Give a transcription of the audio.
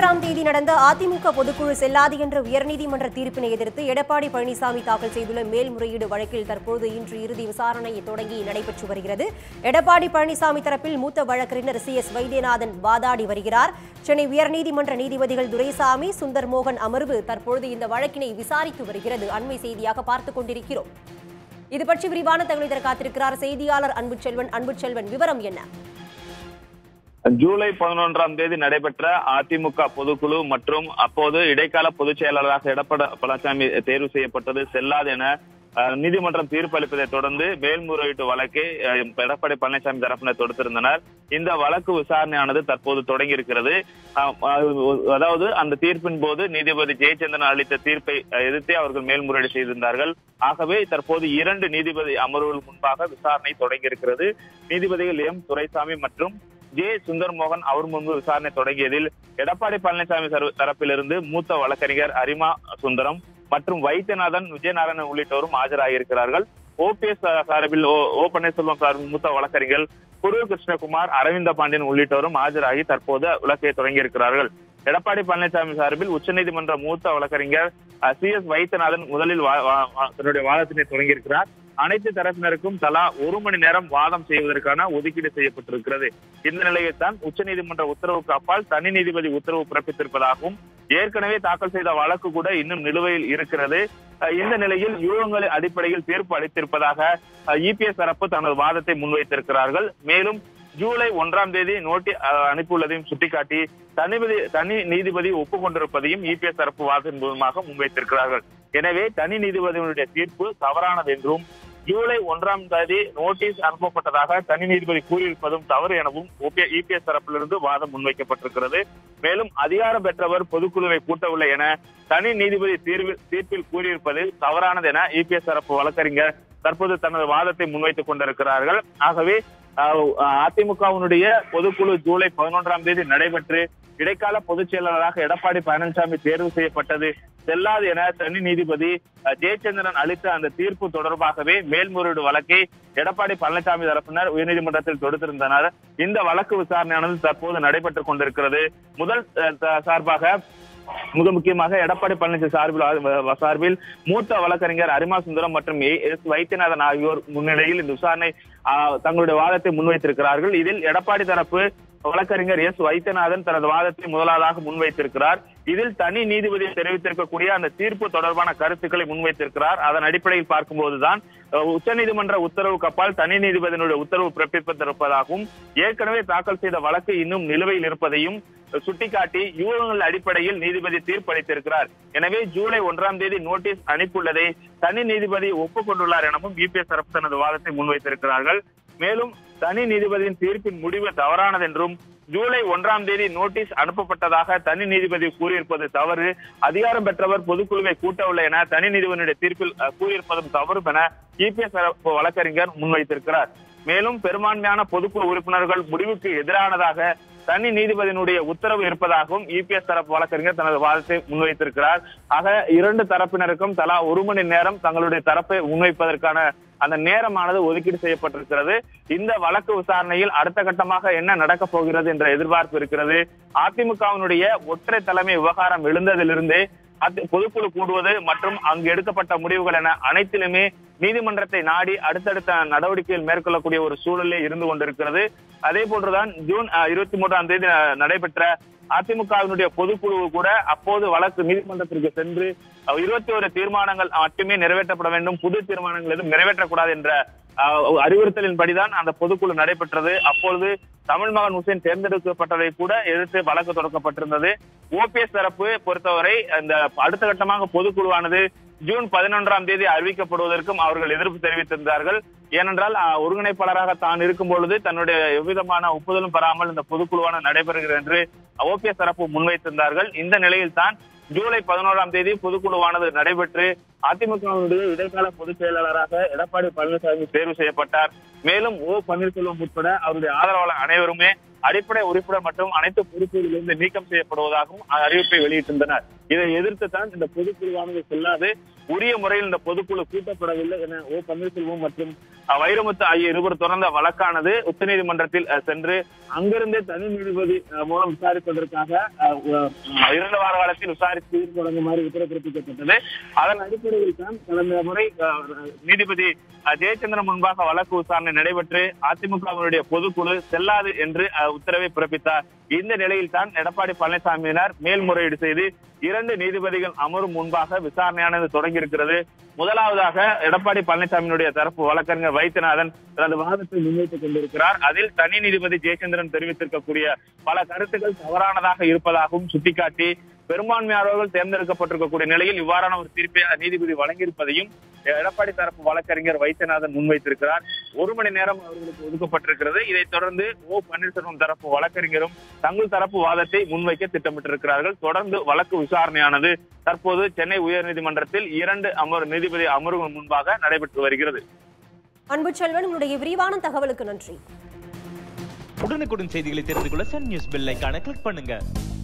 பதினொன்றாம் தேதி நடந்த அதிமுக பொதுக்குழு செல்லாது என்ற உயர்நீதிமன்ற தீர்ப்பினை எதிர்த்து எடப்பாடி பழனிசாமி தாக்கல் செய்துள்ள மேல்முறையீடு வழக்கில் தற்போது இன்று இறுதி விசாரணை தொடங்கி நடைபெற்று வருகிறது எடப்பாடி பழனிசாமி தரப்பில் மூத்த வழக்கறிஞர் சி எஸ் வைத்தியநாதன் வாதாடி வருகிறார் சென்னை உயர்நீதிமன்ற நீதிபதிகள் துரைசாமி சுந்தர் மோகன் அமர்வு தற்பொழுது இந்த வழக்கினை விசாரித்து வருகிறது அண்மை செய்தியாக பார்த்துக் கொண்டிருக்கிறோம் இது பற்றி விரிவான தகவலை தர காத்திருக்கிறார் செய்தியாளர் அன்புச்செல்வன் அன்புச்செல்வன் விவரம் என்ன ஜூலை பதினொன்றாம் தேதி நடைபெற்ற அதிமுக பொதுக்குழு மற்றும் அப்போது இடைக்கால பொதுச் செயலாளராக எடப்பாடி பழனிசாமி தேர்வு செய்யப்பட்டது செல்லாது என அஹ், நீதிமன்றம் தீர்ப்பு அளிப்பதை தொடர்ந்து மேல்முறையீட்டு வழக்கை அஹ், எடப்பாடி பழனிசாமி தரப்பினர் தொடுத்திருந்தனர் இந்த வழக்கு விசாரணையானது தற்போது தொடங்கி இருக்கிறது அஹ், அஹ், அதாவது அந்த தீர்ப்பின் போது நீதிபதி ஜெயச்சந்திரன் அளித்த தீர்ப்பை அஹ், எதிர்த்தே அவர்கள் மேல்முறையீடு செய்திருந்தார்கள் ஆகவே தற்போது இரண்டு நீதிபதி அமர்வுகள் முன்பாக விசாரணை தொடங்கி இருக்கிறது நீதிபதிகள் எம் துரைசாமி மற்றும் ஜே சுந்தர் மோகன் அவர் முன்பு விசாரணை தொடங்கியதில் எடப்பாடி பழனிசாமி தர- தரப்பிலிருந்து மூத்த வழக்கறிஞர் அரிமா சுந்தரம் மற்றும் வைத்தியநாதன் விஜயநாராயணன் உள்ளிட்டோரும் ஆஜராகியிருக்கிறார்கள் ஓபிஎஸ் சார்பில் ஓ ஓ பன்னீர்செல்வம் சார்பில் மூத்த வழக்கறிஞர் குரு கிருஷ்ணகுமார் அரவிந்த பாண்டியன் உள்ளிட்டோரும் ஆஜராகி தற்போது விளக்கை தொடங்கியிருக்கிறார்கள் எடப்பாடி பழனிசாமி சார்பில் உச்சநீதிமன்ற மூத்த வழக்கறிஞர் சி எஸ் வைத்தியநாதன் முதலில் வா- வா- வா- தன்னுடைய வாதத்தினை தொடங்கியிருக்கிறார் அனைத்து தரப்பினருக்கும் தலா ஒரு மணி நேரம் வாதம் செய்வதற்கான ஒதுக்கீடு செய்யப்பட்டிருக்கிறது இந்த நிலையில் தான் உச்சநீதிமன்ற உத்தரவுக்கு அப்பால் தனி நீதிபதி உத்தரவு பிறப்பித்திருப்பதாகவும் ஏற்கனவே தாக்கல் செய்த வழக்கு கூட இன்னும் நிலுவையில் இருக்கிறது அஹ் இந்த நிலையில் யூகங்கள் அடிப்படையில் தீர்ப்பு அளித்திருப்பதாக இபிஎஸ் தரப்பு தனது வாதத்தை முன்வைத்திருக்கிறார்கள் மேலும் ஜூலை ஒன்றாம் தேதி நோட்டி அஹ், அனுப்பியுள்ளதையும் சுட்டிக்காட்டி தனிபதி தனி நீதிபதி ஒப்புக்கொண்டிருப்பதையும் இபிஎஸ் தரப்பு வாதத்தின் மூலமாக முன்வைத்திருக்கிறார்கள் எனவே தனி நீதிபதியினுடைய தீர்ப்பு தவறானது என்றும் ஜூலை ஒன்றாம் தேதி நோட்டீஸ் அனுப்பப்பட்டதாக தனி நீதிபதி கூறியிருப்பதும் தவறு எனவும் இபிஎஸ் தரப்பிலிருந்து வாதம் முன்வைக்கப்பட்டிருக்கிறது மேலும் அதிகாரம் பெற்றவர் பொதுக்குழுவை கூட்டவில்லை என தனி நீதிபதி தீர்வில் தீர்ப்பில் கூறியிருப்பது தவறானது என இபிஎஸ் தரப்பு வழக்கறிஞர் தற்போது தனது வாதத்தை முன்வைத்துக் கொண்டிருக்கிறார்கள் ஆகவே அஹ், அதிமுகவினுடைய பொதுக்குழு ஜூலை பதினொன்றாம் தேதி நடைபெற்று இடைக்கால பொதுச் செயலாளராக எடப்பாடி பழனிசாமி தேர்வு செய்யப்பட்டது செல்லாது என தனி நீதிபதி அஹ், ஜெயச்சந்திரன் அளித்த அந்த தீர்ப்பு தொடர்பாகவே மேல்முறையீடு வழக்கை எடப்பாடி பழனிசாமி தரப்பினர் உயர்நீதிமன்றத்தில் தொடுத்திருந்தனர் இந்த வழக்கு விசாரணையானது தற்போது நடைபெற்றுக் கொண்டிருக்கிறது முதல் அஹ், த- சார்பாக மிக முக்கியமாக எடப்பாடி பழனிசாமி சார்பில் ஆ- சார்பில் மூத்த வழக்கறிஞர் அரிமா சுந்தரம் மற்றும் ஏ எஸ் வைத்தியநாதன் ஆகியோர் முன்னிலையில் இந்த விசாரணை ஆ, தங்களுடைய வாதத்தை முன்வைத்திருக்கிறார்கள் இதில் எடப்பாடி தரப்பு வழக்கறிஞர் எஸ் வைத்தியநாதன் தனது வாதத்தை முதலாவதாக முன்வைத்திருக்கிறார் இதில் தனி நீதிபதி தெரிவித்திருக்கக்கூடிய அந்த தீர்ப்பு தொடர்பான கருத்துக்களை முன்வைத்திருக்கிறார் அதன் அடிப்படையில் பார்க்கும்போதுதான் அஹ், உச்சநீதிமன்ற உத்தரவுக்கு அப்பால் தனி நீதிபதியினுடைய உத்தரவு பிறப்பித்திருப்பதாகவும் ஏற்கனவே தாக்கல் செய்த வழக்கு இன்னும் நிலுவையில் இருப்பதையும் சுட்டிக்காட்டி யூகங்கள் அடிப்படையில் நீதிபதி தீர்ப்பளித்திருக்கிறார் எனவே ஜூலை ஒன்றாம் தேதி நோட்டீஸ் அனுப்பியுள்ளதை தனி நீதிபதி ஒப்புக்கொண்டுள்ளார் எனவும் இபிஎஸ் தரப்பு தனது வாதத்தை முன்வைத்திருக்கிறார்கள் மேலும் தனி நீதிபதியின் தீர்ப்பின் முடிவு தவறானது என்றும் ஜூலை ஒன்றாம் தேதி நோட்டீஸ் அனுப்பப்பட்டதாக தனி நீதிபதி கூறியிருப்பது தவறு அதிகாரம் பெற்றவர் பொதுக்குழுவை கூட்டவில்லை என தனி நீதிபதியினுடைய தீர்ப்பில் அஹ், கூறியிருப்பதும் தவறு என இபிஎஸ் தரப்பு வழக்கறிஞர் முன்வைத்திருக்கிறார் மேலும் பெரும்பான்மையான பொதுக்குழு உறுப்பினர்கள் முடிவுக்கு எதிரானதாக தனி நீதிபதியினுடைய உத்தரவு இருப்பதாகவும் இபிஎஸ் தரப்பு வழக்கறிஞர் தனது வாதத்தை முன்வைத்திருக்கிறார் ஆக இரண்டு தரப்பினருக்கும் தலா ஒரு மணி நேரம் தங்களுடைய தரப்பை முன்வைப்பதற்கான அந்த நேரமானது ஒதுக்கீடு செய்யப்பட்டிருக்கிறது இந்த வழக்கு விசாரணையில் அடுத்த கட்டமாக என்ன நடக்கப் போகிறது என்ற எதிர்பார்ப்பு இருக்கிறது அதிமுகவினுடைய ஒற்றை தலைமை விவகாரம் எழுந்ததிலிருந்தே அதி- பொதுக்குழு கூடுவது மற்றும் அங்கு எடுக்கப்பட்ட முடிவுகள் என அனைத்திலுமே நீதிமன்றத்தை நாடி அடுத்தடுத்த நடவடிக்கைகள் மேற்கொள்ளக்கூடிய ஒரு சூழலே இருந்து கொண்டிருக்கிறது அதே போன்றுதான் ஜூன் இருபத்தி மூன்றாம் தேதி அஹ், நடைபெற்ற அதிமுகவினுடைய பொதுக்குழு கூட அப்போது வழக்கு நீதிமன்றத்திற்கு சென்று இருபத்தி ஒரு தீர்மானங்கள் மட்டுமே நிறைவேற்றப்பட வேண்டும் புது தீர்மானங்கள் எதுவும் நிறைவேற்றக்கூடாது என்ற அஹ், அறிவுறுத்தலின்படிதான் அந்த பொதுக்குழு நடைபெற்றது அப்பொழுது தமிழ் மகன் ஹுசேன் தேர்ந்தெடுக்கப்பட்டதை கூட எதிர்த்து வழக்கு தொடக்கப்பட்டிருந்தது ஓபிஎஸ் தரப்பு பொறுத்தவரை அந்த அடுத்த கட்டமாக பொதுக்குழுவானது ஜூன் பதினொன்றாம் தேதி அறிவிக்கப்படுவதற்கும் அவர்கள் எதிர்ப்பு தெரிவித்திருந்தார்கள் ஏனென்றால் அஹ், ஒருங்கிணைப்பாளராக தான் இருக்கும் பொழுது தன்னுடைய எவ்விதமான ஒப்புதலும் பெறாமல் இந்த பொதுக்குழுவான நடைபெறுகிறது என்று ஓபிஎஸ் தரப்பு முன்வைத்திருந்தார்கள் இந்த நிலையில் தான் ஜூலை பதினோராம் தேதி பொதுக்குழுவானது நடைபெற்று அதிமுகவினுடைய இடைக்கால பொதுச் செயலாளராக எடப்பாடி பழனிசாமி தேர்வு செய்யப்பட்டார் மேலும் ஓ பன்னீர்செல்வம் உட்பட அவருடைய ஆதரவாளர் அனைவருமே அடிப்படை உறுப்பினர் மற்றும் அனைத்து பொறுப்புகளிலிருந்து நீக்கம் செய்யப்படுவதாகவும் அறிவிப்பை வெளியிட்டிருந்தனர் இதை எதிர்த்து தான் இந்த பொதுக்குழுவானது செல்லாது உரிய முறையில் இந்த பொதுக்குழு கூட்டப்படவில்லை என ஓ பன்னீர்செல்வம் மற்றும் அஹ், வைரமுத்து ஆகிய இருவர் தொடர்ந்த வழக்கானது உச்சநீதிமன்றத்தில் அஹ், சென்று அங்கிருந்தே தனி நீதிபதி அஹ், மூலம் விசாரிப்பதற்காக அஹ், அஹ், இரண்டு வார காலத்தில் விசாரித்து தீர்ப்பு வழங்குமாறு உத்தரவு பிறப்பிக்கப்பட்டது அதன் அடிப்படையில் தான் கடந்த முறை அஹ், நீதிபதி அஹ், ஜெயச்சந்திரன் முன்பாக வழக்கு விசாரணை நடைபெற்று அதிமுகவினுடைய பொதுக்குழு செல்லாது என்று அஹ், உத்தரவை பிறப்பித்தார் இந்த நிலையில் தான் எடப்பாடி பழனிசாமியினர் மேல்முறையீடு செய்து இரண்டு நீதிபதிகள் அமரும் முன்பாக விசாரணையானது தொடங்கியிருக்கிறது முதலாவதாக எடப்பாடி பழனிசாமியினுடைய தரப்பு வழக்கறிஞர் வைத்தியநாதன் தனது வாதத்தை முன்வைத்துக் கொண்டிருக்கிறார் அதில் தனி நீதிபதி ஜெயச்சந்திரன் தெரிவித்திருக்கக்கூடிய பல கருத்துக்கள் தவறானதாக இருப்பதாகவும் சுட்டிக்காட்டி பெரும்பான்மையாளர்கள் தேர்ந்தெடுக்கப்பட்டிருக்கக்கூடிய நிலையில் இவ்வாறான ஒரு தீர்ப்பை நீதிபதி வழங்கியிருப்பதையும் எடப்பாடி தரப்பு வழக்கறிஞர் வைத்தியநாதன் முன்வைத்திருக்கிறார் ஒரு மணி நேரம் அவர்களுக்கு ஒதுக்கப்பட்டிருக்கிறது இதைத் தொடர்ந்து ஓ பன்னீர்செல்வம் தரப்பு வழக்கறிஞரும் தங்கள் தரப்பு வாதத்தை முன்வைக்க திட்டமிட்டிருக்கிறார்கள் தொடர்ந்து வழக்கு விசாரணையானது தற்போது சென்னை உயர்நீதிமன்றத்தில் இரண்டு அமர் நீதிபதி அமர்வு முன்பாக நடைபெற்று வருகிறது அன்பு செல்வன் உங்களுடைய விரிவான தகவலுக்கு நன்றி உடனுக்குடன் செய்திகளை தெரிந்து கொள்ள சன் நியூஸ் பெல் ஐகானை கிளிக் பண்ணுங்க